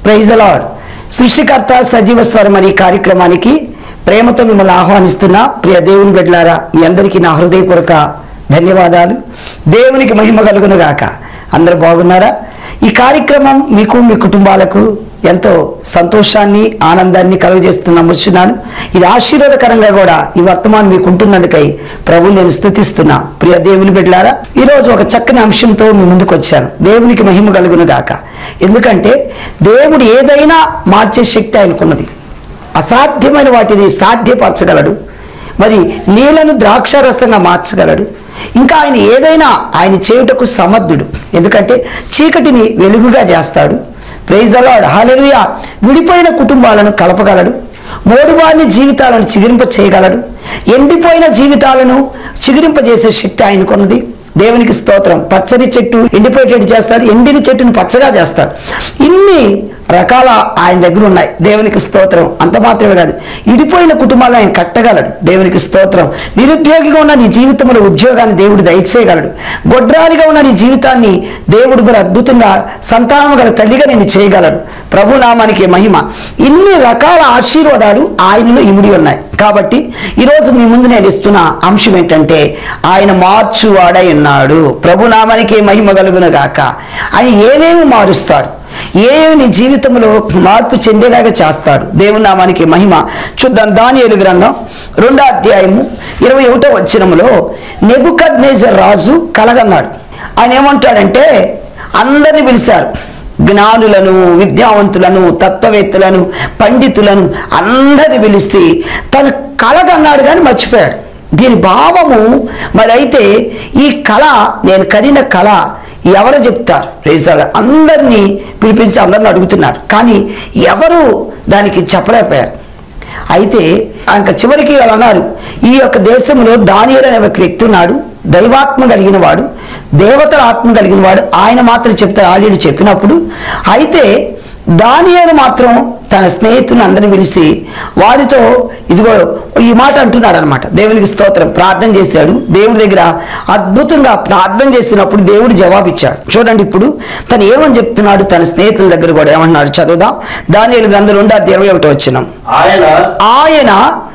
Praise the lord సృష్టికర్త సజీవ స్వరం అనే కార్యక్రమానికి ప్రేమతో మిమ్మల్ని ఆహ్వానిస్తున్న ప్రియ దేవుని బిడ్డలారా మీ అందరికీ నా హృదయపూర్వక ధన్యవాదాలు దేవునికి మహిమ కలుగును గాక అందరూ బాగున్నారా ఈ కార్యక్రమం మీకు మీ కుటుంబాలకు ఎంతో సంతోషాన్ని ఆనందాన్ని కలుగజేస్తున్న నమ్ముచున్నాను ఇది ఆశీర్వాదకరంగా కూడా ఈ వర్తమానం మీకు ఉంటున్నందుకై ప్రభు నేను స్థుతిస్తున్నా ప్రియ దేవుని బిడ్డలారా ఈరోజు ఒక చక్కని అంశంతో మీ ముందుకు వచ్చాను దేవునికి మహిమ కలుగును గాక ఎందుకంటే దేవుడు ఏదైనా మార్చే శక్తి ఆయనకున్నది అసాధ్యమైన వాటిని సాధ్యపరచగలడు మరి నీళ్లను ద్రాక్షారసంగా మార్చగలడు ఇంకా ఆయన ఏదైనా ఆయన చేయుటకు సమర్థుడు ఎందుకంటే చీకటిని వెలుగుగా చేస్తాడు ప్రైజ్ అలాడ్ హాలెలుయా విడిపోయిన కుటుంబాలను కలపగలడు మోడువారిని జీవితాలను చిగురింప చేయగలడు ఎండిపోయిన జీవితాలను చిగురింపజేసే శక్తి ఆయనకున్నది దేవునికి స్తోత్రం పచ్చని చెట్టు ఎండిపోయేటట్టు చేస్తాడు ఎండిన చెట్టును పచ్చగా చేస్తాడు ఇన్ని రకాల ఆయన దగ్గర ఉన్నాయి దేవునికి స్తోత్రం అంత మాత్రమే కాదు ఇడిపోయిన కుటుంబాలను ఆయన కట్టగలడు దేవునికి స్తోత్రం నిరుద్యోగిగా ఉన్న నీ జీవితంలో ఉద్యోగాన్ని దేవుడు దయచేయగలడు గొడ్రాలిగా ఉన్న నీ జీవితాన్ని దేవుడు కూడా అద్భుతంగా సంతానం గల తల్లిగా నేను చేయగలడు ప్రభునామానికి మహిమ ఇన్ని రకాల ఆశీర్వాదాలు ఆయనలో ఇమిడి ఉన్నాయి కాబట్టి ఈరోజు మీ ముందు నేను ఇస్తున్న అంశం ఏంటంటే ఆయన మార్చువాడై ఉన్నాడు ప్రభునామానికి మహిమ కలుగును గాక ఆయన ఏమేమి మారుస్తాడు ఏమి నీ జీవితంలో మార్పు చెందేలాగా చేస్తాడు దేవుని నామానికి మహిమ చూద్దాం దానియేలు గ్రంథం రెండో అధ్యాయము ఇరవై ఒకటో వచ్చినములో నెబుకద్నేజర్ రాజు కలగన్నాడు ఆయన ఏమంటాడంటే అందరిని పిలిచారు జ్ఞానులను విద్యావంతులను తత్వవేత్తలను పండితులను అందరిని పిలిచి తను కలగన్నాడు కానీ మర్చిపోయాడు దీని భావము మరి అయితే ఈ కళ నేను కనిన కళ ఎవరు చెప్తారు ప్రేస్తాడు అందరినీ పిలిపించి అందరిని అడుగుతున్నారు కానీ ఎవరు దానికి చెప్పలేకపోయారు అయితే ఇంకా చివరికి వాళ్ళు అన్నారు ఈ యొక్క దేశంలో దానియలు అనే ఒక వ్యక్తి ఉన్నాడు దైవాత్మ కలిగిన వాడు దేవతల ఆత్మ కలిగిన వాడు ఆయన మాత్రం చెప్తారు ఆల్రెడీ చెప్పినప్పుడు అయితే దానియలు మాత్రం తన స్నేహితుని అందరిని పిలిచి వారితో ఇదిగో ఈ మాట అంటున్నాడు అనమాట దేవునికి స్తోత్రం ప్రార్థన చేశాడు దేవుడి దగ్గర అద్భుతంగా ప్రార్థన చేసినప్పుడు దేవుడు జవాబిచ్చాడు చూడండి ఇప్పుడు తను ఏమని చెప్తున్నాడు తన స్నేహితుల దగ్గర కూడా ఏమన్నాడు చదువుదాం దానియలు గ్రంథం ఉండి అది ఇరవై ఒకటి వచ్చినాం ఆయన ఆయన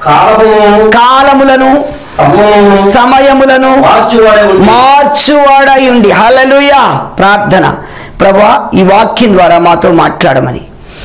కాలము కాలములను సమయము సమయములను మార్చువాడే ఉండి మార్చువాడై ఉండి హలలుయా ప్రార్థన ప్రభా ఈ వాక్యం ద్వారా మాతో మాట్లాడమని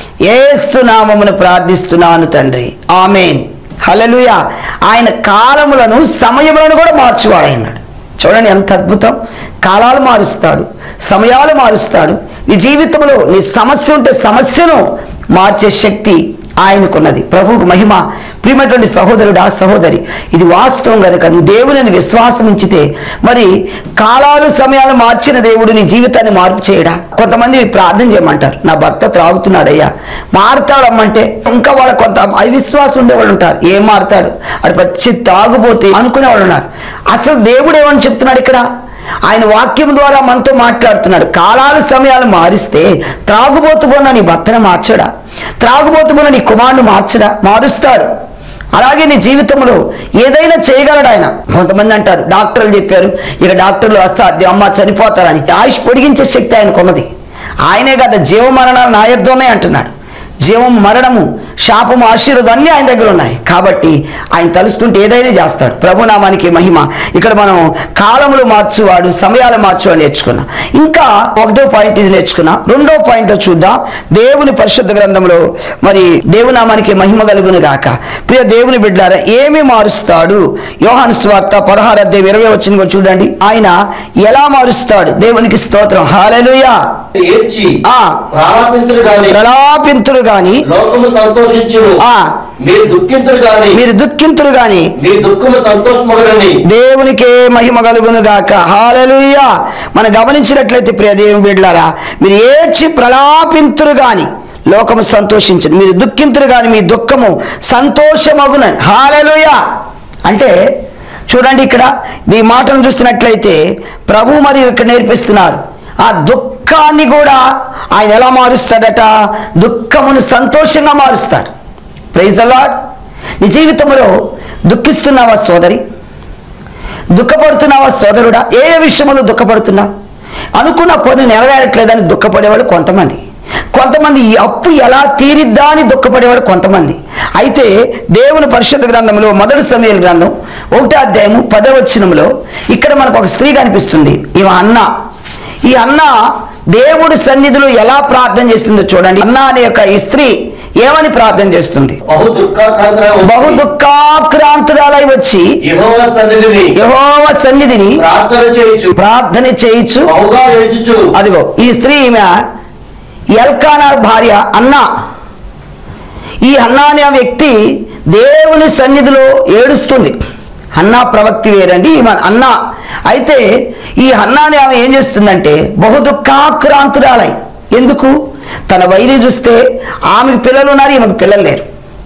ఏసునామమును ప్రార్థిస్తున్నాను తండ్రి ఆమెన్ హలలుయా ఆయన కాలములను సమయములను కూడా మార్చువాడై ఉన్నాడు చూడండి ఎంత అద్భుతం కాలాలు మారుస్తాడు సమయాలు మారుస్తాడు నీ జీవితంలో నీ సమస్య ఉంటే సమస్యను మార్చే శక్తి ఆయనకున్నది ప్రభువుకు మహిమ ప్రియమైనటువంటి సహోదరుడా సహోదరి ఇది వాస్తవం కనుక నువ్వు దేవుని విశ్వాసం ఉంచితే మరి కాలాలు సమయాలు మార్చిన దేవుడు నీ జీవితాన్ని మార్పు చేయడా కొంతమంది ప్రార్థన చేయమంటారు నా భర్త త్రాగుతున్నాడయ్యా మారుతాడమ్మంటే ఇంకా వాళ్ళ కొంత అవిశ్వాసం ఉండేవాళ్ళు ఉంటారు ఏం మారుతాడు అటు పచ్చి తాగుబోతే అనుకునే వాళ్ళు ఉన్నారు అసలు దేవుడు ఏమని చెప్తున్నాడు ఇక్కడ ఆయన వాక్యం ద్వారా మనతో మాట్లాడుతున్నాడు కాలాల సమయాలు మారిస్తే త్రాగుబోతుకున్న నీ భర్తను మార్చడా త్రాగుబోతుకున్న నీ కుమారుడు మార్చడా మారుస్తాడు అలాగే నీ జీవితంలో ఏదైనా చేయగలడు ఆయన కొంతమంది అంటారు డాక్టర్లు చెప్పారు ఇక డాక్టర్లు అసాధ్యం అమ్మ చనిపోతారని ఆయుష్ పొడిగించే శక్తి ఆయనకు ఉన్నది ఆయనే కదా జీవ మరణాలు నా యుద్ధమే అంటున్నాడు జీవం మరణము శాపము ఆశీర్వాదం అన్నీ ఆయన దగ్గర ఉన్నాయి కాబట్టి ఆయన తలుసుకుంటే ఏదైనా చేస్తాడు ప్రభునామానికి మహిమ ఇక్కడ మనం కాలములు మార్చువాడు సమయాలు మార్చువాడు నేర్చుకున్నాం ఇంకా ఒకటో పాయింట్ ఇది నేర్చుకున్నాం రెండో పాయింట్ చూద్దాం దేవుని పరిశుద్ధ గ్రంథంలో మరి దేవునామానికి మహిమ కలుగును గాక ప్రియ దేవుని బిడ్డారా ఏమి మారుస్తాడు యోహాను స్వార్త పదహారు అధ్యాయం ఇరవై వచ్చిన కూడా చూడండి ఆయన ఎలా మారుస్తాడు దేవునికి స్తోత్రం హాలెలుయా ఏడ్చి ఆ. ప్రారంభించుడు గాని ప్రలాపింతుడు గాని లోకము సంతోషించుడు ఆ మీరు దుఃఖింతుడు గాని మీరు దుఃఖింతురు గాని మీ దుఃఖము సంతోషమగరని దేవునికే మహిమ కలుగును గాక హాలెలూయా మనం గమనించినట్లయితే ప్రియ దేవుని బిడ్డలారా మీరు ఏడ్చి ప్రలాపింతురు గాని లోకము సంతోషించదు మీరు దుఃఖింతురు గాని మీ దుఃఖము సంతోషమగునని హాలెలూయా అంటే చూడండి ఇక్కడ ఈ మాటను చూస్తున్నట్లయితే ప్రభు మరియు ఇక్కడ నేర్పిస్తున్నారు ఆ దుఃఖాన్ని కూడా ఆయన ఎలా మారుస్తాడట దుఃఖమును సంతోషంగా మారుస్తాడు ప్రైజ్ ద లాడ్ నీ జీవితంలో దుఃఖిస్తున్నావా సోదరి దుఃఖపడుతున్నావా సోదరుడా ఏ ఏ విషయంలో దుఃఖపడుతున్నావు అనుకున్న పని నెరవేరట్లేదని దుఃఖపడేవాళ్ళు కొంతమంది కొంతమంది ఈ అప్పు ఎలా తీరిద్దా అని దుఃఖపడేవాడు కొంతమంది అయితే దేవుని పరిశుద్ధ గ్రంథంలో మొదటి సమయాల గ్రంథం ఒకటో అధ్యాయము పదవచనంలో ఇక్కడ మనకు ఒక స్త్రీ కనిపిస్తుంది ఈమె అన్న ఈ అన్న దేవుడి సన్నిధిలో ఎలా ప్రార్థన చేస్తుందో చూడండి అన్న అనే యొక్క ఈ స్త్రీ ఏమని ప్రార్థన చేస్తుంది బహు దుఃఖాక్రాంతురాలై వచ్చి బహు దుఃఖాక్రాంతురాలై వచ్చి యెహోవా సన్నిధిని యహోవ సన్నిధిని ప్రార్థన చేయుచు ప్రార్థన చేయించు బహుగా ఏడ్చుచు అదిగో ఈ స్త్రీ ఈమె ఎల్కానా భార్య అన్న ఈ అన్న అనే వ్యక్తి దేవుని సన్నిధిలో ఏడుస్తుంది అన్నా ప్రవక్తి వేరండి ఈమె అన్న అయితే ఈ అన్న అనే ఆమె ఏం చేస్తుందంటే బహు దుఃఖాక్రాంతురాలై ఎందుకు తన వైరి చూస్తే ఆమెకు పిల్లలు ఉన్నారు ఈమెకు పిల్లలు లేరు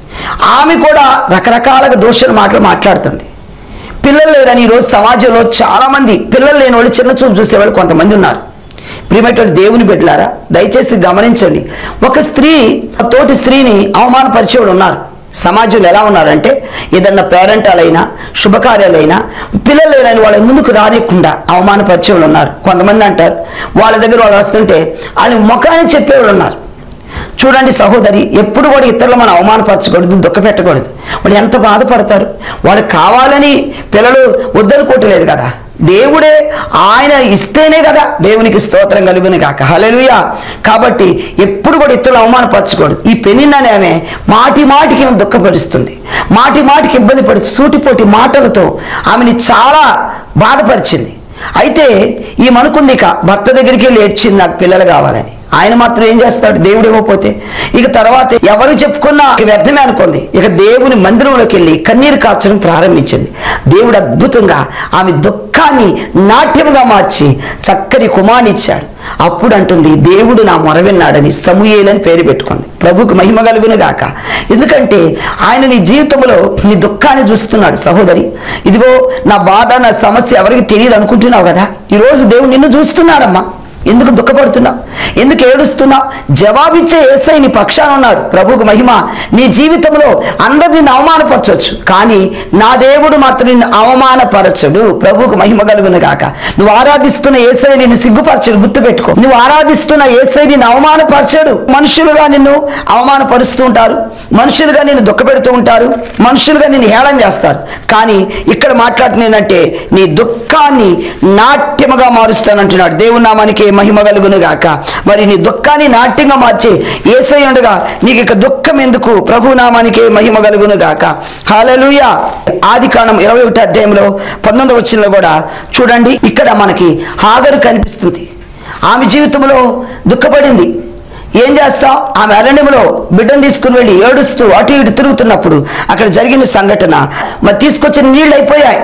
ఆమె కూడా రకరకాలుగా దోషణ మాటలు మాట్లాడుతుంది పిల్లలు లేరని ఈరోజు సమాజంలో చాలామంది పిల్లలు లేని వాళ్ళు చిన్న చూపు చూసేవాళ్ళు కొంతమంది ఉన్నారు ప్రియమైనటువంటి దేవుని బిడ్డలారా దయచేసి గమనించండి ఒక స్త్రీ తోటి స్త్రీని అవమానపరిచేవాడు ఉన్నారు సమాజంలో ఎలా ఉన్నారంటే ఏదన్నా పేరెంటాలైనా శుభకార్యాలైనా పిల్లలు లేరని వాళ్ళ ముందుకు రానియకుండా అవమానపరిచేవాళ్ళు ఉన్నారు కొంతమంది అంటారు వాళ్ళ దగ్గర వాళ్ళు వస్తుంటే వాళ్ళ ముఖాన్ని చెప్పేవాళ్ళు ఉన్నారు చూడండి సహోదరి ఎప్పుడు కూడా ఇతరులు మనం అవమానపరచకూడదు దుఃఖపెట్టకూడదు వాళ్ళు ఎంత బాధపడతారు వాళ్ళు కావాలని పిల్లలు వద్దనుకోవట్లేదు కదా దేవుడే ఆయన ఇస్తేనే కదా దేవునికి స్తోత్రం కలుగుని కాక హల్లెలూయా కాబట్టి ఎప్పుడు కూడా ఇతరులు అవమానపరచకూడదు ఈ పెనిన్ అనే ఆమె మాటి మాటికి ఆమె దుఃఖపరుస్తుంది మాటి మాటికి ఇబ్బంది పడుతుంది సూటిపోటి మాటలతో ఆమెని చాలా బాధపరిచింది అయితే ఈ మనుకుంది ఇక భర్త దగ్గరికి వెళ్ళి ఏడ్చింది నాకు పిల్లలు కావాలని ఆయన మాత్రం ఏం చేస్తాడు దేవుడు ఇవ్వకపోతే ఇక తర్వాత ఎవరు చెప్పుకున్నా ఇక వ్యర్థమే అనుకుంది ఇక దేవుని మందిరంలోకి వెళ్ళి కన్నీరు కార్చడం ప్రారంభించింది దేవుడు అద్భుతంగా ఆమె దుఃఖాన్ని నాట్యముగా మార్చి చక్కని కుమార్ని ఇచ్చాడు అప్పుడు అంటుంది దేవుడు నా మొర విన్నాడని సమూయేలని పేరు పెట్టుకుంది ప్రభుకు మహిమ కలుగును గాక ఎందుకంటే ఆయన నీ జీవితంలో నీ దుఃఖాన్ని చూస్తున్నాడు సహోదరి ఇదిగో నా బాధ నా సమస్య ఎవరికి తెలియదు అనుకుంటున్నావు కదా ఈరోజు దేవుడు నిన్ను చూస్తున్నాడమ్మా ఎందుకు దుఃఖపడుతున్నావు ఎందుకు ఏడుస్తున్నావు జవాబిచ్చే ఏసై నీ పక్షాన ఉన్నాడు ప్రభువుకు మహిమ నీ జీవితంలో అందరు నిన్ను అవమానపరచవచ్చు కానీ నా దేవుడు మాత్రం నిన్ను అవమానపరచడు ప్రభువుకు మహిమ కలుగును గాక నువ్వు ఆరాధిస్తున్న ఏసై నిన్ను సిగ్గుపరచడు గుర్తుపెట్టుకో నువ్వు ఆరాధిస్తున్న ఏసై నిన్ను అవమానపరచడు మనుషులుగా నిన్ను అవమానపరుస్తూ ఉంటారు మనుషులుగా నిన్ను దుఃఖపెడుతూ ఉంటారు మనుషులుగా నిన్ను హేళన చేస్తారు కానీ ఇక్కడ మాట్లాడుతున్న ఏంటంటే నీ దుఃఖాన్ని నాట్యముగా మారుస్తానంటున్నాడు దేవుని నామానికి మహిమ కలుగును గాక మరి నీ దుఃఖాన్ని నాట్యంగా మార్చి ఏసై ఉండగా నీకు ఇక దుఃఖం ఎందుకు ప్రభు నామానికి మహిమ కలుగును గాక హాలలుయ ఆది కాండం ఇరవై ఒకటి అధ్యాయంలో పంతొమ్మిది వచ్చినలో కూడా చూడండి ఇక్కడ మనకి హాగరు కనిపిస్తుంది ఆమె జీవితంలో దుఃఖపడింది ఏం చేస్తాం ఆమె అరణ్యంలో బిడ్డను తీసుకుని వెళ్ళి ఏడుస్తూ అటు ఇటు తిరుగుతున్నప్పుడు అక్కడ జరిగిన సంఘటన మరి తీసుకొచ్చిన నీళ్ళు అయిపోయాయి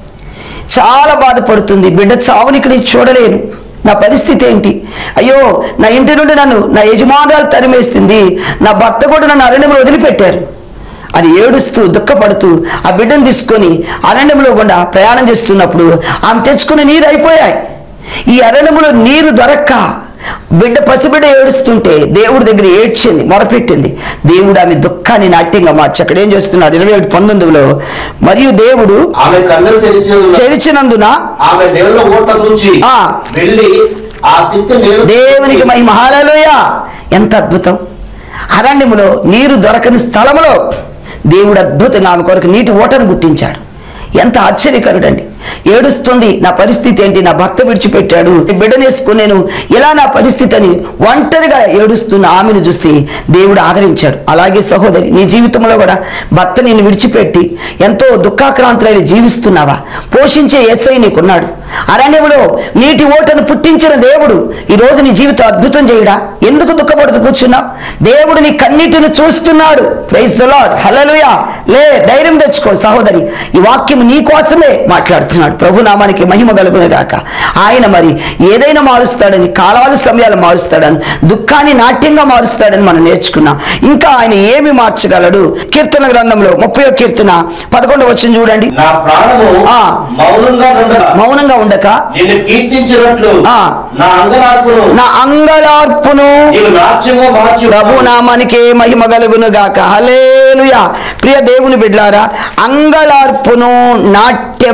చాలా బాధపడుతుంది బిడ్డ చావుని ఇక్కడ నేను చూడలేను నా పరిస్థితి ఏంటి అయ్యో నా ఇంటి నుండి నన్ను నా యజమానురాలు తరిమేస్తుంది నా భర్త కూడా నన్ను అరణ్యంలో వదిలిపెట్టారు అని ఏడుస్తూ దుఃఖపడుతూ ఆ బిడ్డను తీసుకొని అరణ్యంలో గుండా ప్రయాణం చేస్తున్నప్పుడు ఆమె తెచ్చుకున్న నీరు అయిపోయాయి ఈ అరణ్యములో నీరు దొరక్క బిడ్డ పసిబిడ్డ ఏడుస్తుంటే దేవుడి దగ్గర ఏడ్చింది మొరపెట్టింది దేవుడు ఆమె దుఃఖాన్ని నాట్యంగా మార్చి అక్కడ ఏం చేస్తున్నాడు ఇరవై ఒకటి పంతొమ్మిదిలో మరియు దేవుడు ఆమె కన్నులు తెరిచి ఉన్న తెరిచినందున ఆమె నీళ్ళ ఊట నుంచి ఆ. వెళ్ళి ఆ తిత్తి నీళ్ళు దేవునికి మహిమ హల్లెలూయ ఎంత అద్భుతం అరణ్యములో నీరు దొరకని స్థలములో దేవుడు అద్భుతంగా ఆమె కొరకు నీటి ఓటను గుట్టించాడు ఎంత ఆశ్చర్యకరుడండి ఏడుస్తుంది నా పరిస్థితి ఏంటి నా భర్త విడిచిపెట్టాడు బిడ్డనేసుకుని నేను ఇలా నా పరిస్థితి అని ఒంటరిగా ఏడుస్తున్న ఆమెను చూసి దేవుడు ఆదరించాడు అలాగే సహోదరి నీ జీవితంలో కూడా భర్త నిన్ను విడిచిపెట్టి ఎంతో దుఃఖాక్రాంతులై జీవిస్తున్నావా పోషించే ఎస్ఐ నీకున్నాడు అరణ్యములో నీటి ఓటను పుట్టించిన దేవుడు ఈ రోజు నీ జీవితం అద్భుతం చేయడా ఎందుకు దుఃఖపడుతూ కూర్చున్నావు దేవుడు నీ కన్నీటిని చూస్తున్నాడు ప్రైజ్ ద లార్డ్ హల్లెలూయా లే ధైర్యం తెచ్చుకో సహోదరి ఈ వాక్యం నీ కోసమే మాట్లాడుతున్నాడు ప్రభు నామానికి మహిమ కలుగును గాక ఆయన మరి ఏదైనా మారుస్తాడని కాలాలు సమయాలు మారుస్తాడని దుఃఖాన్ని నాట్యంగా మారుస్తాడని మనం నేర్చుకున్నాం ఇంకా ఆయన ఏమి మార్చగలడు కీర్తన గ్రంథంలో ముప్పై కీర్తన పదకొండు వచ్చింది చూడండి నా ప్రాణము ఆ. మౌనంగా ఉండగా మౌనంగా ఉండక నేను కీర్తించినట్లు ఆ. నా అంగనార్పును నా అంగళార్పును నీవు నాట్యంగా మార్చి ప్రభు నామానికి మహిమ కలుగును గాక హలేలుయా ప్రియ దేవుని బిడ్లారా అంగళార్పును నాట్యముగా మార్చి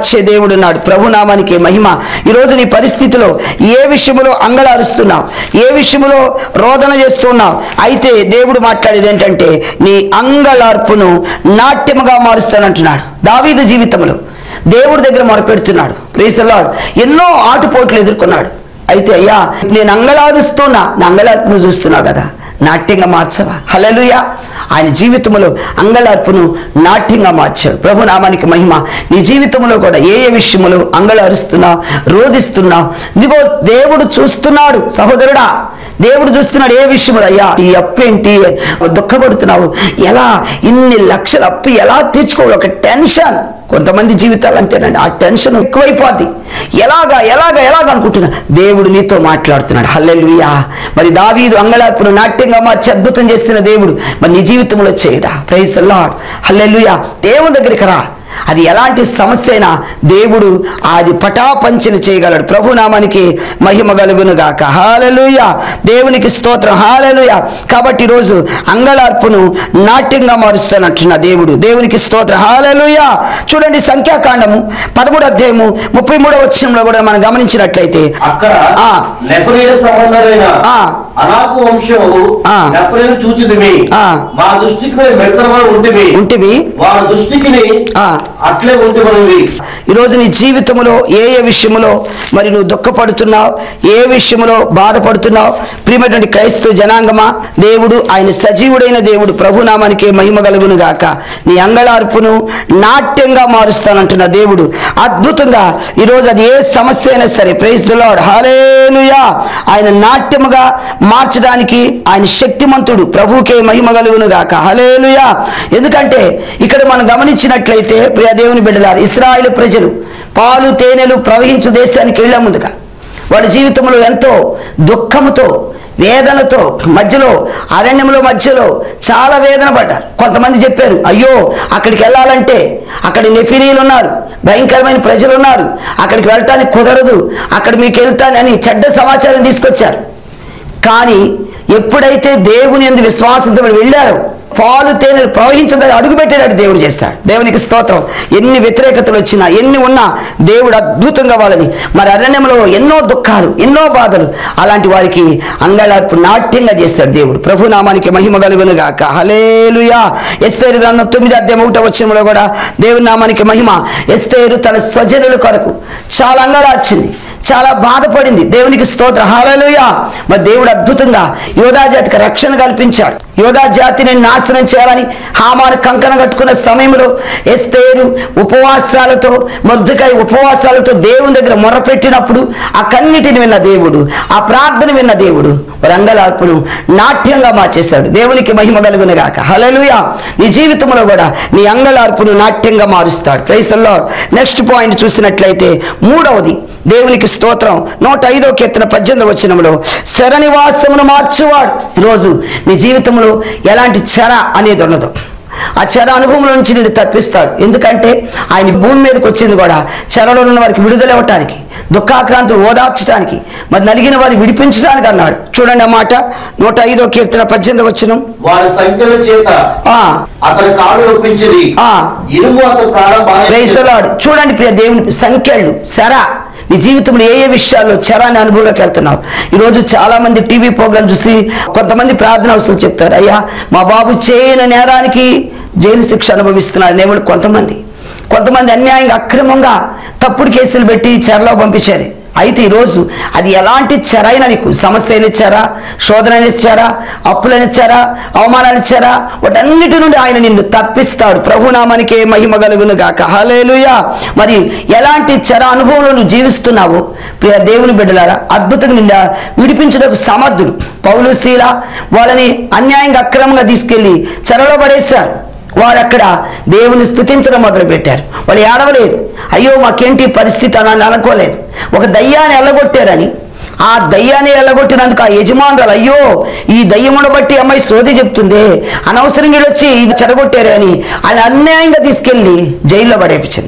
మార్చే దేవుడు ఉన్నాడు ప్రభునామానికి మహిమ ఈరోజు నీ పరిస్థితిలో ఏ విషయంలో అంగళారుస్తున్నావు ఏ విషయంలో రోదన చేస్తున్నావు అయితే దేవుడు మాట్లాడేది ఏంటంటే నీ అంగళార్పును నాట్యముగా మారుస్తానంటున్నాడు దావీదు జీవితంలో దేవుడి దగ్గర మొరపెడుతున్నాడు ప్రేసలాడు ఎన్నో ఆటుపోట్లు ఎదుర్కొన్నాడు అయితే అయ్యా నేను అంగళారుస్తున్నా నా అంగళార్పును చూస్తున్నావు కదా నాట్యంగా మార్చవా హలలుయా ఆయన జీవితంలో అంగళార్పును నాట్యంగా మార్చాడు ప్రభు నామానికి మహిమ నీ జీవితంలో కూడా ఏ ఏ విషయములో అంగళారుస్తున్నావు రోధిస్తున్నావు ఇదిగో దేవుడు చూస్తున్నాడు సహోదరుడా దేవుడు చూస్తున్నాడు ఏ విషయంలో అయ్యా ఈ అప్పు ఏంటి దుఃఖపడుతున్నావు ఎలా ఇన్ని లక్షల అప్పు ఎలా తీర్చుకోవాలి ఒక టెన్షన్ కొంతమంది జీవితాలు అంతేనండి ఆ టెన్షన్ ఎక్కువైపోద్ది ఎలాగా ఎలాగా ఎలాగ అనుకుంటున్నా దేవుడు నీతో మాట్లాడుతున్నాడు హల్లెలూయా మరి దావీదు అంగళార్పును నాట్యంగా మార్చి అద్భుతం చేస్తున్న దేవుడు మరి నీ జీవితంలో చేయడా ప్రైజ్ లాడ్ హల్లెలూయా దేవుని దగ్గరికి రా అది ఎలాంటి సమస్య అయినా దేవుడు అది పటాపంచలు చేయగలడు ప్రభు నామానికి మహిమ కలుగును గాక హాలలుయ దేవునికి స్తోత్రం హాలలుయ కాబట్టి ఈరోజు అంగళార్పును నాట్యంగా మారుస్తానంటున్న దేవుడు దేవునికి స్తోత్రం హాలలుయ చూడండి సంఖ్యాకాండము పదమూడు అధ్యాయము ముప్పై మూడవ వచ్చంలో కూడా మనం గమనించినట్లయితే అక్కడ ఆ. నెఫరీల సంబంధమైన ఆ. అనాకు వంశము ఆ. నెఫరీలు చూచితివి ఆ. మా దృష్టికి మేము మెడతరమని ఉంటివి ఉంటివి వారి దృష్టికి ఆ. అట్లే ఉంటి మనవి ఈరోజు నీ జీవితంలో ఏ ఏ విషయంలో మరి నువ్వు దుఃఖపడుతున్నావు ఏ విషయంలో బాధపడుతున్నావు ప్రియమైనటువంటి క్రైస్తవ జనాంగమా దేవుడు ఆయన సజీవుడైన దేవుడు ప్రభునామానికి మహిమ కలుగును గాక నీ అంగళార్పును నాట్యంగా మారుస్తానంటున్న దేవుడు అద్భుతంగా ఈరోజు అది ఏ సమస్య అయినా సరే ప్రైజ్ ద లార్డ్ హాలేలుయా ఆయన నాట్యముగా మార్చడానికి ఆయన శక్తిమంతుడు ప్రభువుకే మహిమ కలుగును గాక హలేలుయా ఎందుకంటే ఇక్కడ మనం గమనించినట్లయితే ప్రియ దేవుని బిడ్డలారు ఇస్రాయేల్ ప్రజలు పాలు తేనెలు ప్రవహించు దేశానికి వెళ్ళే ముందుగా వాడి జీవితంలో ఎంతో దుఃఖముతో వేదనతో మధ్యలో అరణ్యంలో మధ్యలో చాలా వేదన పడ్డారు కొంతమంది చెప్పారు అయ్యో అక్కడికి వెళ్ళాలంటే అక్కడ నెఫిరీలు ఉన్నారు భయంకరమైన ప్రజలు ఉన్నారు అక్కడికి వెళ్ళటానికి కుదరదు అక్కడ మీకు వెళ్తానని చెడ్డ సమాచారం తీసుకొచ్చారు కానీ ఎప్పుడైతే దేవుని ఎందు విశ్వాసంతో వీళ్ళు వెళ్ళారో పాలు తేనెలు ప్రవహించదని అడుగుపెట్టేటట్టు దేవుడు చేస్తాడు దేవునికి స్తోత్రం ఎన్ని వ్యతిరేకతలు వచ్చినా ఎన్ని ఉన్నా దేవుడు అద్భుతంగా వాళ్ళని మరి అరణ్యంలో ఎన్నో దుఃఖాలు ఎన్నో బాధలు అలాంటి వారికి అంగళార్పు నాట్యంగా చేస్తాడు దేవుడు ప్రభు నామానికి మహిమ కలుగును గాక హలేలుయా ఎస్తేరు గ్రంథం తొమ్మిది అధ్యాయం ఒకటో వచ్చంలో కూడా దేవుని నామానికి మహిమ ఎస్తేరు తన స్వజనుల కొరకు చాలా అంగళార్చింది చాలా బాధపడింది దేవునికి స్తోత్ర హాలలుయా మరి దేవుడు అద్భుతంగా యోధా జాతికి రక్షణ కల్పించాడు యోధా జాతిని నాశనం చేయాలని హామాను కంకణ కట్టుకున్న సమయంలో ఎస్తేరు ఉపవాసాలతో మొద్దుకాయ ఉపవాసాలతో దేవుని దగ్గర మొరపెట్టినప్పుడు ఆ కన్నిటిని విన్న దేవుడు ఆ ప్రార్థన విన్న దేవుడు రంగలార్పును నాట్యంగా మార్చేశాడు దేవునికి మహిమ కలుగును గాక హలలుయా నీ జీవితంలో కూడా నీ అంగళార్పును నాట్యంగా మారుస్తాడు ప్రైస్ నెక్స్ట్ పాయింట్ చూసినట్లయితే మూడవది దేవునికి స్తోత్రం నూట ఐదో కీర్తన పద్దెనిమిది వచనంలో శరనివాసమును మార్చువాడు ఈరోజు నీ జీవితంలో ఎలాంటి చెర అనేది ఉండదు ఆ చెర అనుభవంలో నుంచి నేను తప్పిస్తాడు ఎందుకంటే ఆయన భూమి మీదకి వచ్చింది కూడా చెరలో ఉన్న వారికి విడుదల ఇవ్వటానికి దుఃఖాక్రాంతులు ఓదార్చడానికి మరి నలిగిన వారిని విడిపించడానికి అన్నాడు చూడండి ఆ మాట నూట ఐదో కీర్తన పద్దెనిమిది వచనం వారి సంఖ్యల చేత ఆ అతని కాడు ఒప్పించింది ఆ. ఇనుము అతని ప్రాణం ప్రైజ్ ద బాగా లార్డ్ చూడండి ప్రియ దేవుని సంఖ్యలు శర నీ జీవితంలో ఏ ఏ విషయాల్లో చరాన్ని అనుభవంలోకి వెళ్తున్నావు ఈరోజు చాలా మంది టీవీ ప్రోగ్రామ్ చూసి కొంతమంది ప్రార్థన అవసరం చెప్తారు అయ్యా మా బాబు చేయని నేరానికి జైలు శిక్ష అనుభవిస్తున్నారు అనేవాళ్ళు కొంతమంది కొంతమంది అన్యాయంగా అక్రమంగా తప్పుడు కేసులు పెట్టి చెరలో పంపించారు అయితే ఈరోజు అది ఎలాంటి చెరైనా నీకు సమస్య అయిన ఇచ్చారా శోధన ఇచ్చారా అప్పులను ఇచ్చారా అవమానాలు ఇచ్చారా వాటన్నిటి నుండి ఆయన నిన్ను తప్పిస్తాడు ప్రభునామానికి మహిమ కలుగును గాక హలేలుయా మరి ఎలాంటి చెర అనుభవంలో నువ్వు జీవిస్తున్నావో ప్రియ దేవుని బిడ్డలారా అద్భుతంగా నిండా విడిపించడానికి సమర్థుడు పౌలు స్త్రీల వాళ్ళని అన్యాయంగా అక్రమంగా తీసుకెళ్లి చెరలో పడేశారు వారు అక్కడ దేవుని స్థుతించడం మొదలుపెట్టారు వాళ్ళు ఏడవలేదు అయ్యో మాకేంటి ఈ పరిస్థితి అని అనుకోలేదు ఒక దయ్యాన్ని ఎల్లగొట్టారని ఆ దయ్యాన్ని ఎల్లగొట్టినందుకు ఆ యజమానురాలు అయ్యో ఈ దయ్యమును బట్టి అమ్మాయి సోది చెప్తుందే అనవసరంగా వీళ్ళు వచ్చి ఇది చెడగొట్టారు అని ఆయన అన్యాయంగా తీసుకెళ్లి జైల్లో పడేపించింది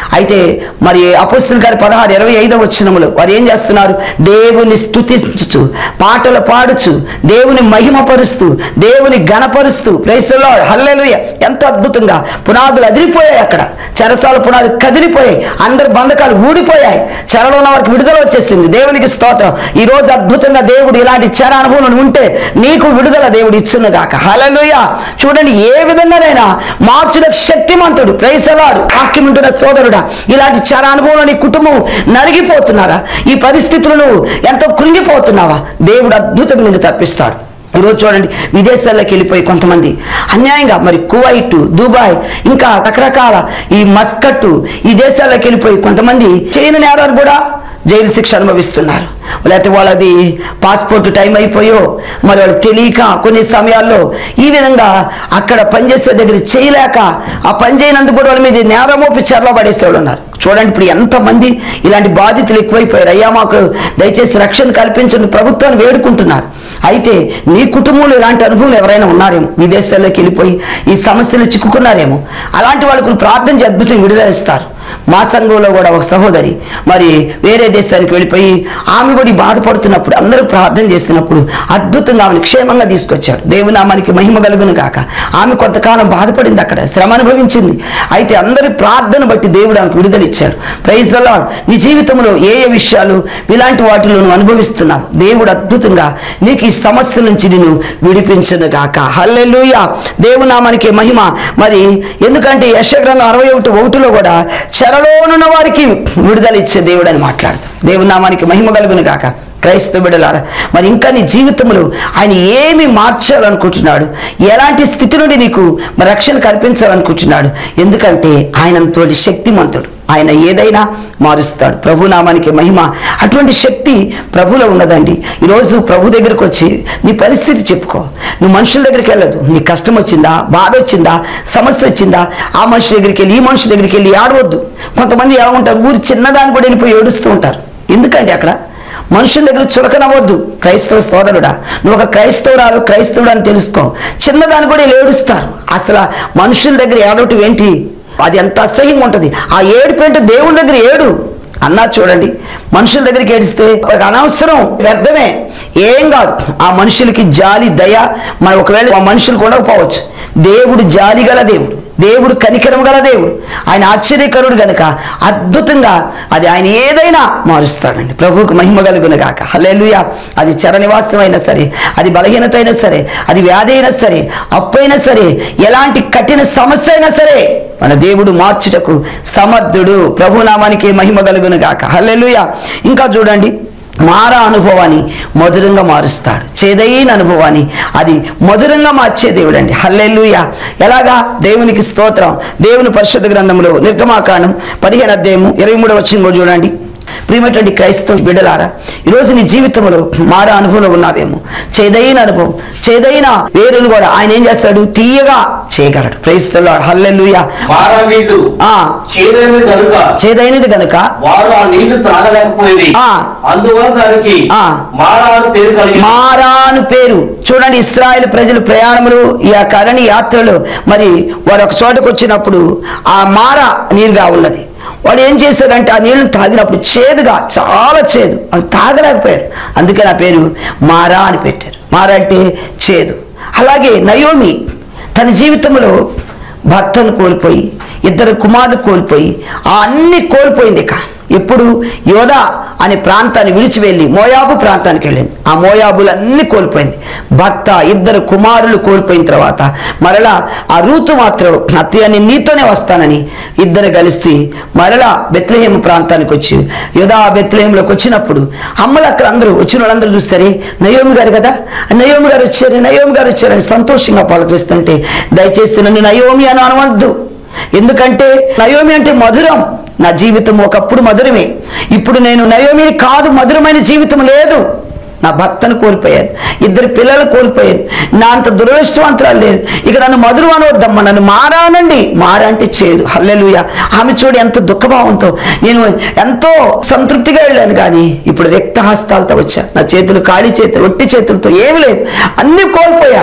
అయితే మరి అపోస్తుల గారి పదహారు ఇరవై ఐదో వచ్చినములు వారు ఏం చేస్తున్నారు దేవుని స్తుతించుచు పాటలు పాడుచు దేవుని మహిమపరుస్తూ దేవుని గణపరుస్తూ ప్రైసలో హల్లెలూయ ఎంత అద్భుతంగా పునాదులు అదిరిపోయాయి అక్కడ చెరసాల పునాది కదిలిపోయాయి అందరి బంధకాలు ఊడిపోయాయి చెరలో ఉన్న వారికి విడుదల వచ్చేసింది దేవునికి స్తోత్రం ఈ రోజు అద్భుతంగా దేవుడు ఇలాంటి చెర అనుభవం ఉంటే నీకు విడుదల దేవుడు ఇచ్చును గాక హల్లెలూయ చూడండి ఏ విధంగానైనా మార్చులకు శక్తిమంతుడు ప్రైసలాడు వాక్యం ఉంటున్న సోదరుడా ఇలాంటి చెర అనుభవంలో నీ కుటుంబం నలిగిపోతున్నారా ఈ పరిస్థితులను ఎంతో కృంగిపోతున్నావా దేవుడు అద్భుతంగా నిన్ను తప్పిస్తాడు ఈరోజు చూడండి విదేశాల్లోకి వెళ్ళిపోయి కొంతమంది అన్యాయంగా మరి కువైట్ దుబాయ్ ఇంకా రకరకాల ఈ మస్కట్ ఈ దేశాల్లోకి వెళ్ళిపోయి కొంతమంది చేయని నేరాలు కూడా జైలు శిక్ష అనుభవిస్తున్నారు లేకపోతే వాళ్ళది పాస్పోర్ట్ టైం అయిపోయో మరి వాళ్ళు తెలియక కొన్ని సమయాల్లో ఈ విధంగా అక్కడ పనిచేసే దగ్గర చేయలేక ఆ పని చేయనందుకు కూడా వాళ్ళ మీద నేరమోపి చెరలో పడేసే వాళ్ళు ఉన్నారు చూడండి ఇప్పుడు ఎంతమంది ఇలాంటి బాధితులు ఎక్కువైపోయారు అయ్యా మాకు దయచేసి రక్షణ కల్పించండి ప్రభుత్వాన్ని వేడుకుంటున్నారు అయితే నీ కుటుంబంలో ఇలాంటి అనుభవం ఎవరైనా ఉన్నారేమో విదేశాల్లోకి వెళ్ళిపోయి ఈ సమస్యలు చిక్కుకున్నారేమో అలాంటి వాళ్ళకు ప్రార్థన చేసి అద్భుతం విడుదల ఇస్తారు మా సంఘంలో కూడా ఒక సహోదరి మరి వేరే దేశానికి వెళ్ళిపోయి ఆమె కూడా ఈ బాధపడుతున్నప్పుడు అందరూ ప్రార్థన చేసినప్పుడు అద్భుతంగా ఆమెను క్షేమంగా తీసుకొచ్చాడు దేవుని నామానికి మహిమ కలుగును కాక ఆమె కొంతకాలం బాధపడింది అక్కడ శ్రమ అనుభవించింది అయితే అందరి ప్రార్థన బట్టి దేవుడు ఆమెకు విడుదల ఇచ్చాడు ప్రైజ్ ద లార్డ్ నీ జీవితంలో ఏ ఏ విషయాలు ఇలాంటి వాటిలో నువ్వు అనుభవిస్తున్నావు దేవుడు అద్భుతంగా నీకు ఈ సమస్య నుంచి నిన్ను విడిపించను గాక హల్లెలూయ దేవునామానికి మహిమ మరి ఎందుకంటే యశగ్రంథం అరవై ఒకటి ఒకటిలో కూడా చెరలోనున్న వారికి విడుదల ఇచ్చే దేవుడు అని మాట్లాడుతాం దేవునామానికి మహిమ కలుగును గాక క్రైస్తవ బిడ్డలారా మరి ఇంకా నీ జీవితంలో ఆయన ఏమి మార్చాలనుకుంటున్నాడు ఎలాంటి స్థితి నుండి నీకు మరి రక్షణ కల్పించాలనుకుంటున్నాడు ఎందుకంటే ఆయనంతటి శక్తిమంతుడు ఆయన ఏదైనా మారుస్తాడు ప్రభు నామానికి మహిమ అటువంటి శక్తి ప్రభులో ఉన్నదండి ఈరోజు ప్రభు దగ్గరికి వచ్చి నీ పరిస్థితి చెప్పుకో నువ్వు మనుషుల దగ్గరికి వెళ్ళదు నీ కష్టం వచ్చిందా బాధ వచ్చిందా సమస్య వచ్చిందా ఆ మనిషి దగ్గరికి వెళ్ళి ఈ మనిషి దగ్గరికి వెళ్ళి ఆడవద్దు కొంతమంది ఎలా ఉంటారు ఊరి చిన్నదాన్ని కూడా వెళ్ళిపోయి ఏడుస్తూ ఉంటారు ఎందుకండి అక్కడ మనుషుల దగ్గర చులకనవద్దు క్రైస్తవ సోదరుడా నువ్వు ఒక క్రైస్తవురాలు క్రైస్తవుడు అని తెలుసుకో చిన్నదాన్ని కూడా వీళ్ళు ఏడుస్తారు అసలు మనుషుల దగ్గర ఏడవటం ఏంటి అది ఎంత అసహ్యంగా ఉంటుంది ఆ ఏడుపు ఏంటో దేవుని దగ్గర ఏడు అన్నా చూడండి మనుషుల దగ్గరికి ఏడిస్తే ఒక అనవసరం వ్యర్థమే ఏం కాదు ఆ మనుషులకి జాలి దయ మన ఒకవేళ ఆ మనుషులకు ఉండకపోవచ్చు దేవుడు జాలి గల దేవుడు దేవుడు కనికరం గల దేవుడు ఆయన ఆశ్చర్యకరుడు గనుక అద్భుతంగా అది ఆయన ఏదైనా మారుస్తాడండి ప్రభువుకు మహిమ కలుగును గాక హల్లెలూయా అది చర నివాసం అయినా సరే అది బలహీనత అయినా సరే అది వ్యాధి అయినా సరే అప్పు అయినా సరే ఎలాంటి కఠిన సమస్య అయినా సరే మన దేవుడు మార్చుటకు సమర్థుడు ప్రభునామానికి మహిమ కలుగును గాక హల్లెలూయా ఇంకా చూడండి మార అనుభవాన్ని మధురంగా మారుస్తాడు చేదైన అనుభవాన్ని అది మధురంగా మార్చే దేవుడు అండి హల్లెలూయ ఎలాగా దేవునికి స్తోత్రం దేవుని పరిశుద్ధ గ్రంథంలో నిర్గమాకాండం పదిహేను అధ్యాయము ఇరవై మూడవ వచ్చిన కూడా చూడండి ప్రియమైనటువంటి క్రైస్తవ బిడ్డలారా ఈరోజు నీ జీవితంలో మార అనుభవంలో ఉన్నావేమో చేదైన అనుభవం చేదైన వేరును కూడా ఆయన ఏం చేస్తాడు తీయగా చేయగలడు క్రైస్తవులాడు హల్లెలూయ మారా నీళ్లు ఆ చేదైనది కనుక చేదైనది గనుక వారు ఆ నీళ్లు త్రాగలేకపోయింది ఆ. అందువల్ల దానికి ఆ. మారా అని పేరు కలిగి మారాను పేరు చూడండి ఇస్రాయేల్ ప్రజలు ప్రయాణములు ఈ యొక్క అరణి యాత్రలు మరి వారు ఒక చోటకు వచ్చినప్పుడు ఆ మార నీరుగా ఉన్నది వాడు ఏం చేశాడంటే ఆ నీళ్లు తాగినప్పుడు చేదుగా చాలా చేదు అది తాగలేకపోయారు అందుకే నా పేరు మారా అని పెట్టారు మారా అంటే చేదు అలాగే నయోమి తన జీవితంలో భర్తను కోల్పోయి ఇద్దరు కుమారులు కోల్పోయి ఆ అన్ని కోల్పోయింది ఇక ఇప్పుడు యోధా అనే ప్రాంతాన్ని విడిచి వెళ్ళి మోయాబు ప్రాంతానికి వెళ్ళింది ఆ మోయాబులన్నీ కోల్పోయింది భర్త ఇద్దరు కుమారులు కోల్పోయిన తర్వాత మరలా ఆ రూతు మాత్రం అత్తయ్య నేను నీతోనే వస్తానని ఇద్దరు కలిసి మరలా బెత్లహేమ ప్రాంతానికి వచ్చి యోధా బెత్లహేంలోకి వచ్చినప్పుడు అమ్మలు అక్కడ అందరూ వచ్చిన వాళ్ళందరూ చూస్తారే నయోమి గారు కదా నయోమి గారు వచ్చారు నయోమి గారు వచ్చారని సంతోషంగా పలకరిస్తుంటే దయచేసి నన్ను నయోమి అని అనవద్దు ఎందుకంటే నయోమి అంటే మధురం నా జీవితం ఒకప్పుడు మధురమే ఇప్పుడు నేను నయోమిని కాదు మధురమైన జీవితం లేదు నా భర్తను కోల్పోయాను ఇద్దరు పిల్లలు కోల్పోయాను నా అంత దురదృష్టవంతురాలు లేరు ఇక నన్ను మధురం అనవద్దమ్మా నన్ను మారానండి మారా అంటే చేదు హల్లెలూయ ఆమె చూడు ఎంత దుఃఖభావంతో నేను ఎంతో సంతృప్తిగా వెళ్ళాను కానీ ఇప్పుడు రక్తహస్తాలతో వచ్చా నా చేతులు ఖాళీ చేతులు ఒట్టి చేతులతో ఏమి లేదు అన్నీ కోల్పోయాను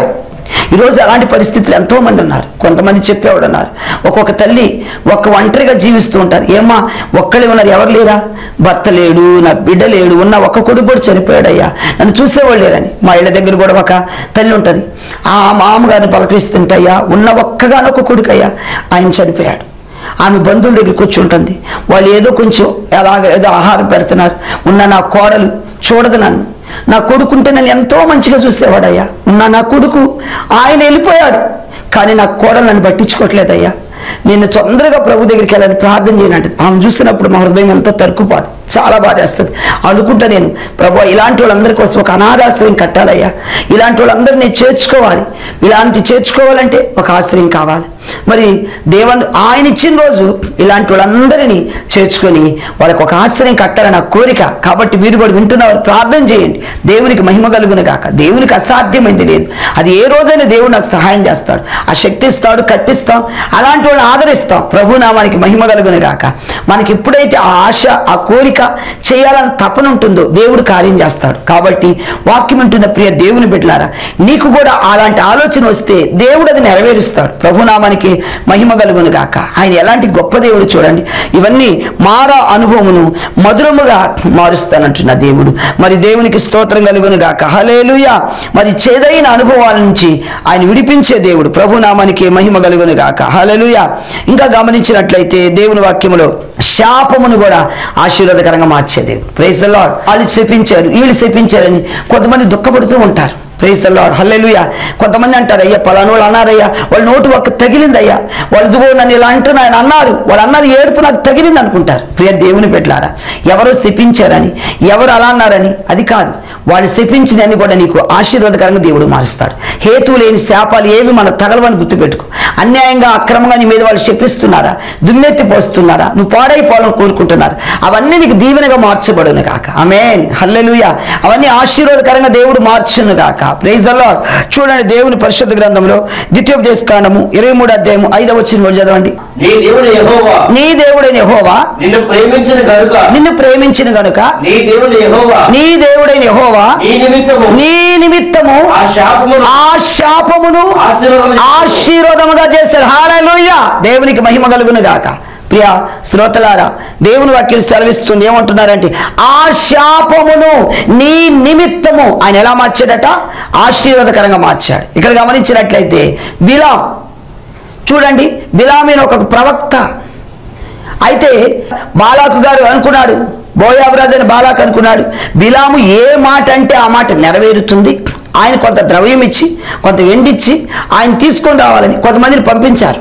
ఈరోజు అలాంటి పరిస్థితులు ఎంతో మంది ఉన్నారు కొంతమంది చెప్పేవాడు ఉన్నారు ఒక్కొక్క తల్లి ఒక్క ఒంటరిగా జీవిస్తూ ఉంటారు ఏమ్మా ఒక్కడే ఉన్నారు ఎవరు లేరా భర్త లేడు నా బిడ్డ లేడు ఉన్న ఒక్క కొడుకు కూడా చనిపోయాడయ్యా నన్ను చూసేవాళ్ళు లేరని మా ఇళ్ళ దగ్గర కూడా ఒక తల్లి ఉంటుంది ఆ మామగారిని పలకరిస్తుంటయ్యా ఉన్న ఒక్కగానొక్క కొడుకయ్యా ఆయన చనిపోయాడు ఆమె బంధువుల దగ్గర కూర్చుంటుంది వాళ్ళు ఏదో కొంచెం ఎలాగ ఏదో ఆహారం పెడుతున్నారు ఉన్న నా కోడలు చూడదు నన్ను నా కొడుకుంటే నన్ను ఎంతో మంచిగా చూసేవాడయ్యా ఉన్న నా కొడుకు ఆయన వెళ్ళిపోయాడు కానీ నా కోడలు నన్ను పట్టించుకోవట్లేదయ్యా నేను తొందరగా ప్రభు దగ్గరికి వెళ్ళాలని ప్రార్థన చేయనంటే ఆమె చూసినప్పుడు మా హృదయం ఎంతో తరుకుపోదు చాలా బాధేస్తుంది అనుకుంటా నేను ప్రభు ఇలాంటి వాళ్ళందరి కోసం ఒక అనాథాశ్రయం కట్టాలయ్యా ఇలాంటి వాళ్ళందరినీ చేర్చుకోవాలి ఇలాంటి చేర్చుకోవాలంటే ఒక ఆశ్రయం కావాలి మరి దేవన్ ఆయన ఇచ్చిన రోజు ఇలాంటి వాళ్ళందరినీ చేర్చుకొని వాళ్ళకి ఒక ఆశ్రయం కట్టాలని నా కోరిక కాబట్టి మీరు కూడా వింటున్నవారు ప్రార్థన చేయండి దేవునికి మహిమ కలుగును గాక దేవునికి అసాధ్యమైంది లేదు అది ఏ రోజైనా దేవుడు నాకు సహాయం చేస్తాడు ఆ శక్తి ఇస్తాడు కట్టిస్తాం అలాంటి వాళ్ళని ఆదరిస్తాం ప్రభు నామానికి మహిమ కలుగును గాక మనకి ఎప్పుడైతే ఆ ఆశ ఆ కోరిక చేయాలని తపన ఉంటుందో దేవుడు కార్యం చేస్తాడు కాబట్టి వాక్యం ఉంటున్న ప్రియ దేవుని బిడ్డలారా నీకు కూడా అలాంటి ఆలోచన వస్తే దేవుడు అది నెరవేరుస్తాడు ప్రభునామానికి మహిమ కలుగును గాక ఆయన ఎలాంటి గొప్ప దేవుడు చూడండి ఇవన్నీ మారా అనుభవమును మధురముగా మారుస్తానంటున్న దేవుడు మరి దేవునికి స్తోత్రం కలుగును గాక హలేలుయా మరి చేదైన అనుభవాల నుంచి ఆయన విడిపించే దేవుడు ప్రభునామానికి మహిమ కలుగును గాక హలేలుయా ఇంకా గమనించినట్లయితే దేవుని వాక్యములో శాపమును కూడా ఆశీర్వాదకరంగా మార్చే దేవుడు ప్రైజ్ ద లార్డ్ వాళ్ళు శపించారు వీళ్ళు శపించారని కొంతమంది దుఃఖపడుతూ ఉంటారు ప్రైజ్ ద లార్డ్ హల్లెలూయా కొంతమంది అంటారు అయ్యా పలానా వాళ్ళు అన్నారయ్యా వాళ్ళ నోటు ఒక్క తగిలిందయ్యా వాళ్ళు ఇదిగో నన్ను ఇలా అంటున్నా ఆయన అన్నారు వాళ్ళు అన్నది ఏడుపు నాకు తగిలింది అనుకుంటారు ప్రియ దేవుని పెట్టారా ఎవరు శపించారని ఎవరు అలా అన్నారని అది కాదు వాళ్ళు శపించినని కూడా నీకు ఆశీర్వాదకరంగా దేవుడు మారుస్తాడు హేతువు లేని శాపాలు ఏవి మన తగలవని గుర్తుపెట్టుకో అన్యాయంగా అక్రమంగా నీ మీద వాళ్ళు శపిస్తున్నారా దుమ్మెత్తి పోస్తున్నారా నువ్వు పాడైపోవాలని కోరుకుంటున్నారు అవన్నీ నీకు దీవెనగా మార్చబడును కాక ఆమేన్ హల్లెలూయా అవన్నీ ఆశీర్వాదకరంగా దేవుడు మార్చును కాక ప్రైజ్ ద లార్డ్ చూడండి దేవుని పరిశుద్ధ గ్రంథంలో ద్వితీయోపదేశ కాండము ఇరవై మూడు అధ్యాయము ఐదవ వచ్చిన వాళ్ళు చదవండి నీ దేవుడు యెహోవా నీ దేవుడైన యెహోవా నిన్ను ప్రేమించిన గనుక నిన్ను ప్రేమించిన గనుక నీ దేవుడు యెహోవా నీ దేవుడైన యెహోవా నీ నిమిత్తము నీ నిమిత్తము ఆ శాపమును ఆ శాపమును ఆశీర్వాదము ఆశీర్వాదముగా చేశారు హాలూయ దేవునికి మహిమ కలుగును గాక ప్రియ శ్రోతలారా దేవుని వాక్యం సెలవిస్తుంది ఏమంటున్నారంటే ఆ శాపమును నీ నిమిత్తము ఆయన ఎలా మార్చాడట ఆశీర్వాదకరంగా మార్చాడు ఇక్కడ గమనించినట్లయితే బిలాం చూడండి బిలామీని ఒక ప్రవక్త అయితే బాలాకు గారు అనుకున్నాడు బోయాబరాజు అని బాలాకు అనుకున్నాడు బిలాము ఏ మాట అంటే ఆ మాట నెరవేరుతుంది ఆయన కొంత ద్రవ్యం ఇచ్చి కొంత వెండిచ్చి ఆయన తీసుకొని రావాలని కొంతమందిని పంపించారు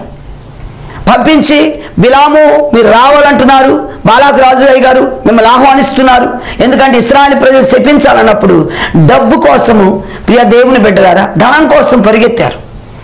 పంపించి బిలాము మీరు రావాలంటున్నారు బాలాకు రాజుగారి గారు మిమ్మల్ని ఆహ్వానిస్తున్నారు ఎందుకంటే ఇస్రాయల్ ప్రజలు శపించాలన్నప్పుడు డబ్బు కోసము ప్రియ దేవుని బిడ్డలారా ధనం కోసం పరిగెత్తారు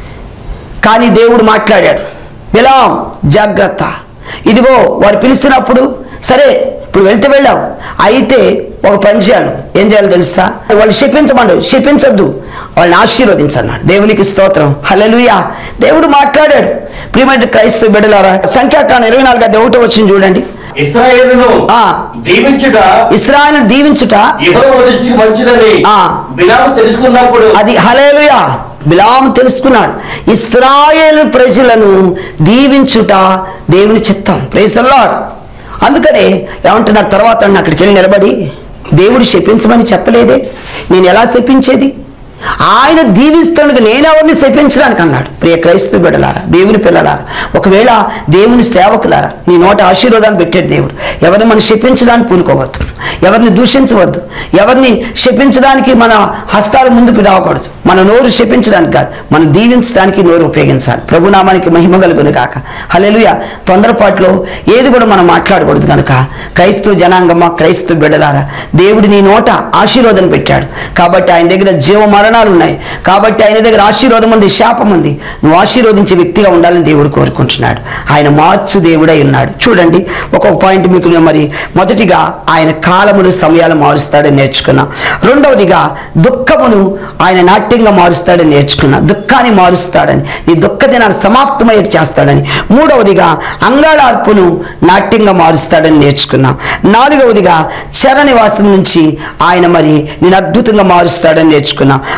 కానీ దేవుడు మాట్లాడాడు బిలాం జాగ్రత్త ఇదిగో వారు పిలిచినప్పుడు సరే ఇప్పుడు వెళ్తే వెళ్ళావు అయితే ఒక పని చేయాలి ఏం చేయాలి తెలుసా వాళ్ళు శపించమండు శపించొద్దు వాళ్ళని ఆశీర్వదించన్నాడు దేవునికి స్తోత్రం హల్లెలూయా దేవుడు మాట్లాడాడు ప్రియమైన క్రైస్తవ బిడ్డలారా సంఖ్యాకాండ ఇరవై నాలుగు అది ఒకటో వచ్చింది చూడండి ఇస్రాయేలును ఆ. దీవించుట ఇస్రాయల్ దీవించుట యెహోవా దృష్టికి మంచిదని ఆ. బిలాము తెలుసుకున్నప్పుడు అది హలేలుయా బిలాము తెలుసుకున్నాడు ఇస్రాయేల్ ప్రజలను దీవించుట దేవుని చిత్తం ప్రేస్ లార్డ్ అందుకనే ఏమంటున్నారు తర్వాత అన్న అక్కడికి వెళ్ళి నిలబడి దేవుడు శపించమని చెప్పలేదే నేను ఎలా శపించేది ఆయన దీవిస్తుండగా నేను ఎవరిని శపించడానికి అన్నాడు ప్రియ క్రైస్తవ బిడ్డలారా దేవుని పిల్లలారా ఒకవేళ దేవుని సేవకులారా నీ నోట ఆశీర్వాదాలు పెట్టాడు దేవుడు ఎవరిని మనం శపించడానికి పూనుకోవద్దు ఎవరిని దూషించవద్దు ఎవరిని శపించడానికి మన హస్తాలు ముందుకు రాకూడదు మన నోరు శపించడానికి కాదు మనం దీవించడానికి నోరు ఉపయోగించాలి ప్రభునామానికి మహిమ కలుగును కాక హలెలుయ తొందరపాట్లో ఏది కూడా మనం మాట్లాడకూడదు కనుక క్రైస్తవ జనాంగమ్మ క్రైస్తవ బిడ్డలారా దేవుడు నీ నోట ఆశీర్వాదం పెట్టాడు కాబట్టి ఆయన దగ్గర జీవ మరణాలు ఉన్నాయి కాబట్టి ఆయన దగ్గర ఆశీర్వాదం ఉంది శాపం ఉంది నువ్వు ఆశీర్వదించే వ్యక్తిగా ఉండాలని దేవుడు కోరుకుంటున్నాడు ఆయన మార్చు దేవుడై ఉన్నాడు చూడండి ఒక్కొక్క పాయింట్ మీకు నేను మరి మొదటిగా ఆయన కాలములు సమయాలు మారుస్తాడని నేర్చుకున్నా రెండవదిగా దుఃఖమును ఆయన నాట్యంగా మారుస్తాడని నేర్చుకున్నా దుఃఖాన్ని మారుస్తాడని నీ దుఃఖ దినాన్ని సమాప్తమయ్యేట్టు చేస్తాడని మూడవదిగా అంగాళార్పును నాట్యంగా మారుస్తాడని నేర్చుకున్నా నాలుగవదిగా చర నివాసం నుంచి ఆయన మరి నేను అద్భుతంగా మారుస్తాడని నేర్చుకున్నా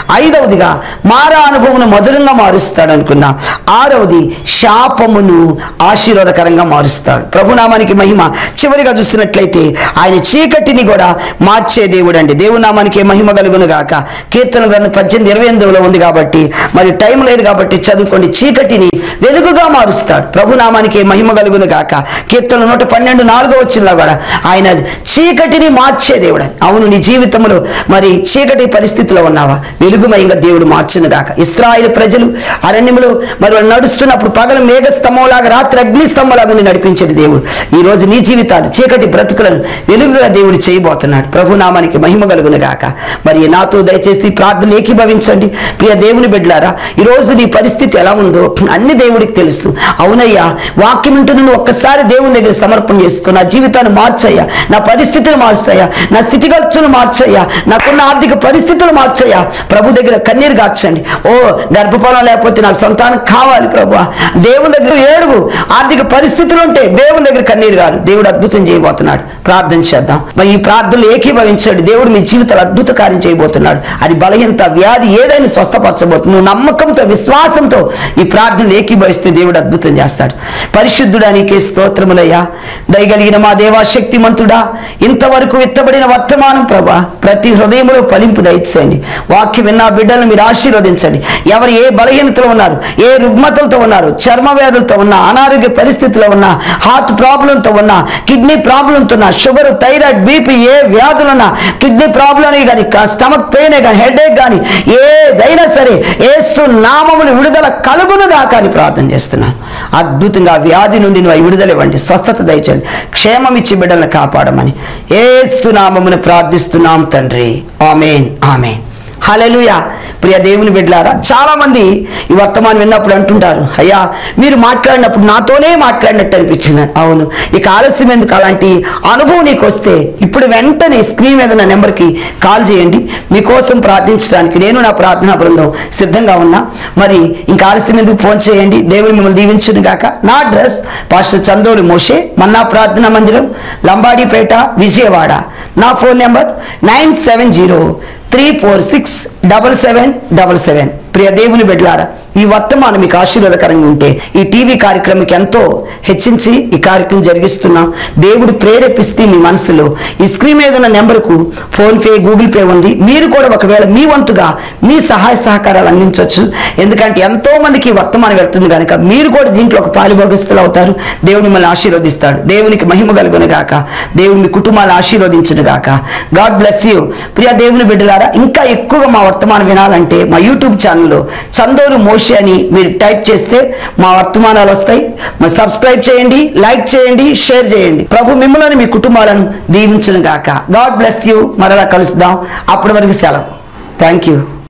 ఐదవదిగా మారా అనుభవమును మధురంగా మారుస్తాడు అనుకున్నా ఆరవది శాపమును ఆశీర్వాదకరంగా మారుస్తాడు ప్రభునామానికి మహిమ చివరిగా చూసినట్లయితే ఆయన చీకటిని కూడా మార్చే దేవుడు అండి దేవునామానికి మహిమ కలుగును గాక కీర్తన గ్రంథం పద్దెనిమిది ఇరవై ఎనిమిదిలో ఉంది కాబట్టి మరి టైం లేదు కాబట్టి చదువుకోండి చీకటిని వెలుగుగా మారుస్తాడు ప్రభునామానికి మహిమ కలుగును గాక కీర్తన నూట పన్నెండు నాలుగో వచ్చిన కూడా ఆయన చీకటిని మార్చే దేవుడు అవును నీ జీవితంలో మరి చీకటి పరిస్థితిలో ఉన్నావా వెలుగుమయంగా దేవుడు మార్చును గాక ఇస్రాయిల్ ప్రజలు అరణ్యములో మరి వాళ్ళు నడుస్తున్నప్పుడు పగల మేఘ స్తంభంలాగా రాత్రి అగ్ని స్తంభంలాగా ఉండి నడిపించాడు దేవుడు ఈ రోజు నీ జీవితాలు చీకటి బ్రతుకులను వెలుగుగా దేవుడు చేయబోతున్నాడు ప్రభునామానికి మహిమ కలుగును గాక మరి నాతో దయచేసి ప్రార్థన ఏకీభవించండి ప్రియ దేవుని బిడ్డలారా ఈ రోజు నీ పరిస్థితి ఎలా ఉందో అన్ని దేవుడికి తెలుసు అవునయ్యా వాక్యం వింటూ నువ్వు ఒక్కసారి దేవుని దగ్గర సమర్పణ చేసుకో నా జీవితాన్ని మార్చయ్యా నా పరిస్థితిని మార్చయ్యా నా స్థితిగతులను మార్చయ్యా నాకున్న ఆర్థిక పరిస్థితులు మార్చయ్యా ప్రభు దగ్గర కన్నీరు గార్చండి ఓ గర్భఫలం లేకపోతే నాకు సంతానం కావాలి ప్రభు దేవుని దగ్గర ఏడుగు ఆర్థిక పరిస్థితులు ఉంటే దేవుని దగ్గర కన్నీరు కాదు దేవుడు అద్భుతం చేయబోతున్నాడు ప్రార్థన చేద్దాం మరి ఈ ప్రార్థనలు ఏకీభవించండి దేవుడు మీ జీవితాలు అద్భుత కార్యం చేయబోతున్నాడు అది బలహీనత వ్యాధి ఏదైనా స్వస్థపరచబోతుంది నువ్వు నమ్మకంతో విశ్వాసంతో ఈ ప్రార్థనలు ఏకీభవిస్తే దేవుడు అద్భుతం చేస్తాడు పరిశుద్ధుడా నీకే స్తోత్రములయ్యా దయగలిగిన మా దేవా శక్తిమంతుడా ఇంతవరకు విత్తబడిన వర్తమానం ప్రభా ప్రతి హృదయంలో ఫలింపు దయచేయండి వాక్యం విన్న బిడ్డలను మీరు ఆశీర్వదించండి ఎవరు ఏ బలహీనతలో ఉన్నారు ఏ రుగ్మతలతో ఉన్నారు చర్మ వ్యాధులతో ఉన్న అనారోగ్య పరిస్థితిలో ఉన్న హార్ట్ ప్రాబ్లంతో ఉన్న కిడ్నీ ప్రాబ్లంతో ఉన్న షుగర్ థైరాయిడ్ బీపీ ఏ వ్యాధులున్నా కిడ్నీ ప్రాబ్లం కానీ స్టమక్ పెయిన్ కానీ హెడేక్ కానీ ఏదైనా సరే ఏసు నామమును విడుదల కలుగునుగా కానీ ప్రార్థన చేస్తున్నాను అద్భుతంగా వ్యాధి నుండి నువ్వు విడుదల ఇవ్వండి స్వస్థత దయచండి క్షేమం ఇచ్చి బిడ్డలను కాపాడమని ఏసు నామమును ప్రార్థిస్తున్నాం తండ్రి ఆమెన్ ఆమెన్ హలెలుయా ప్రియ దేవుని బిడ్డలారా చాలా మంది ఈ వర్తమానం విన్నప్పుడు అంటుంటారు అయ్యా మీరు మాట్లాడినప్పుడు నాతోనే మాట్లాడినట్టు అనిపించింది అవును ఇక ఆలస్యం ఎందుకు అలాంటి అనుభవం నీకు వస్తే ఇప్పుడు వెంటనే స్క్రీన్ మీద నా నెంబర్కి కాల్ చేయండి మీకోసం ప్రార్థించడానికి నేను నా ప్రార్థనా బృందం సిద్ధంగా ఉన్నా మరి ఇంకా ఆలస్యం ఎందుకు ఫోన్ చేయండి దేవుని మిమ్మల్ని దీవించును గాక నా address pastor Chandoli Moshe manna ప్రార్థనా మందిరం లంబాడిపేట విజయవాడ నా phone number nine seven zero three four six double seven double seven ప్రియ దేవుని బిడ్డలారా ఈ వర్తమానం మీకు ఆశీర్వాదకరంగా ఉంటే ఈ టీవీ కార్యక్రమంకి ఎంతో హెచ్చించి ఈ కార్యక్రమం జరిగిస్తున్నాం దేవుడు ప్రేరేపిస్తే మీ మనసులో ఈ స్క్రీన్ మీద ఉన్న నెంబర్కు ఫోన్పే గూగుల్ పే ఉంది మీరు కూడా ఒకవేళ మీ వంతుగా మీ సహాయ సహకారాలు అందించవచ్చు ఎందుకంటే ఎంతో మందికి ఈ వర్తమానం వెళ్తుంది కనుక మీరు కూడా దీంట్లో ఒక పాలుభోగస్తులు అవుతారు దేవుడు మిమ్మల్ని ఆశీర్వదిస్తాడు దేవునికి మహిమ కలుగును గాక దేవుని మీ కుటుంబాలు ఆశీర్వదించును గాక గాడ్ బ్లెస్ యూ ప్రియ దేవుని బిడ్డలారా ఇంకా ఎక్కువగా మా వర్తమానం వినాలంటే మా యూట్యూబ్ ఛానల్లో చందోరు మోషి అని మీరు టైప్ చేస్తే మా వర్తమానాలు వస్తాయి మరి సబ్స్క్రైబ్ చేయండి లైక్ చేయండి షేర్ చేయండి ప్రభు మిమ్మల్ని మీ కుటుంబాలను దీవించును గాక గాడ్ బ్లెస్ యూ మరలా కలుద్దాం అప్పటి వరకు సెలవు థ్యాంక్ యూ